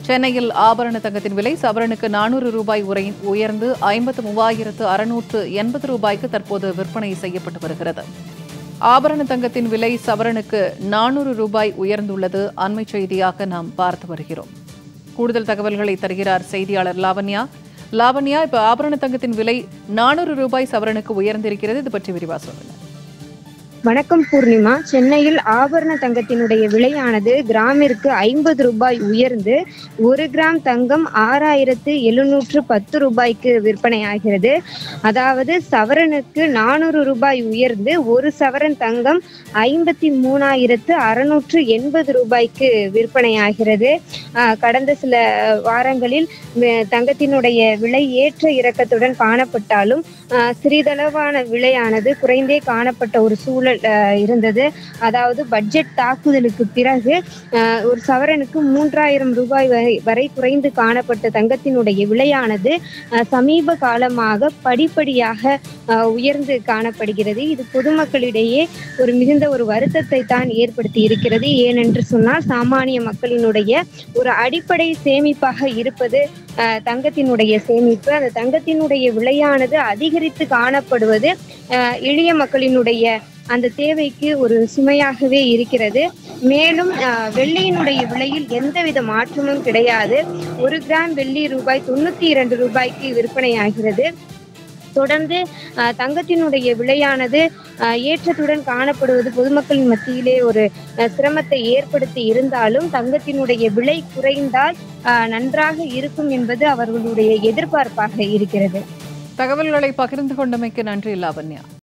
சென்னையில் ஆபரண தங்கத்தின் விலை சவரனுக்கு நானூறு ரூபாய் உரை- உயர்ந்து ஐம்பத்து மூவாயிரத்து அறுநூற்று எண்பது ரூபாய்க்கு தற்போது விற்பனை செய்யப்பட்டு வருகிறது ஆபரண தங்கத்தின் விலை சவரனுக்கு நானூறு ரூபாய் உயர்ந்துள்ளது அண்மை செய்தியாக நாம் பார்த்து வருகிறோம் கூடுதல் தகவல்களை தருகிறார் செய்தியாளர் லாவண்யா லாவண்யா இப்ப ஆபரண தங்கத்தின் விலை நானூறு ரூபாய் சவரனுக்கு உயர்ந்திருக்கிறது இது பற்றி விரிவா சொல்லுங்க வணக்கம் பூர்ணிமா சென்னையில் ஆபரண தங்கத்தினுடைய விலையானது கிராமிற்கு ஐம்பது ரூபாய் உயர்ந்து ஒரு கிராம் தங்கம் ஆறாயிரத்து எழுநூற்று பத்து ரூபாய்க்கு விற்பனை ஆகிறது அதாவது சவரனுக்கு நானூறு ரூபாய் உயர்ந்து ஒரு சவரன் தங்கம் ஐம்பத்தி மூணாயிரத்து அறுநூற்று எண்பது ரூபாய்க்கு விற்பனை ஆகிறது ஆஹ் கடந்த சில வாரங்களில் வே- தங்கத்தினுடைய விலை ஏற்ற இறக்கத்துடன் காணப்பட்டாலும் ஆஹ் சிறிதளவான விலையானது குறைந்தே காணப்பட்ட ஒரு சூழல் ஆஹ் இருந்தது அதாவது பட்ஜெட் தாக்குதலுக்கு பிறகு ஆஹ் ஒரு சவரனுக்கு மூன்றாயிரம் ரூபாய் வரை வரை குறைந்து காணப்பட்ட தங்கத்தினுடைய விலையானது ஆஹ் சமீப காலமாக படிப்படியாக ஆஹ் உயர்ந்து காணப்படுகிறது இது பொதுமக்களிடையே ஒரு மிகுந்த ஒரு வருத்தத்தை தான் ஏற்படுத்தி இருக்கிறது ஏனென்று சொன்னால் சாமானிய மக்களினுடைய ஒரு அடிப்படை சேமிப்பாக இருப்பது ஆஹ் தங்கத்தினுடைய சேமிப்பு அந்த தங்கத்தினுடைய விலையானது அதிகரித்து காணப்படுவது ஆஹ் எளிய மக்களினுடைய அந்த தேவைக்கு ஒரு சுமையாகவே இருக்கிறது மேலும் ஆஹ் வெள்ளியினுடைய விலையில் எந்தவித மாற்றமும் கிடையாது ஒரு கிராம் வெள்ளி ரூபாய் தொண்ணூத்தி இரண்டு ரூபாய்க்கு விற்பனை ஆகிறது தொடர்ந்து ஆஹ் தங்கத்தினுடைய விலையானது ஆஹ் ஏற்றத்துடன் காணப்படுவது பொதுமக்களின் மத்தியிலே ஒரு ஆஹ் சிரமத்தை ஏற்படுத்தி இருந்தாலும் தங்கத்தினுடைய விலை குறைந்தால் ஆஹ் நன்றாக இருக்கும் என்பது அவர்களுடைய எதிர்பார்ப்பாக இருக்கிறது தகவல்களை பகிர்ந்து கொண்டமைக்கு நன்றி லாவண்யா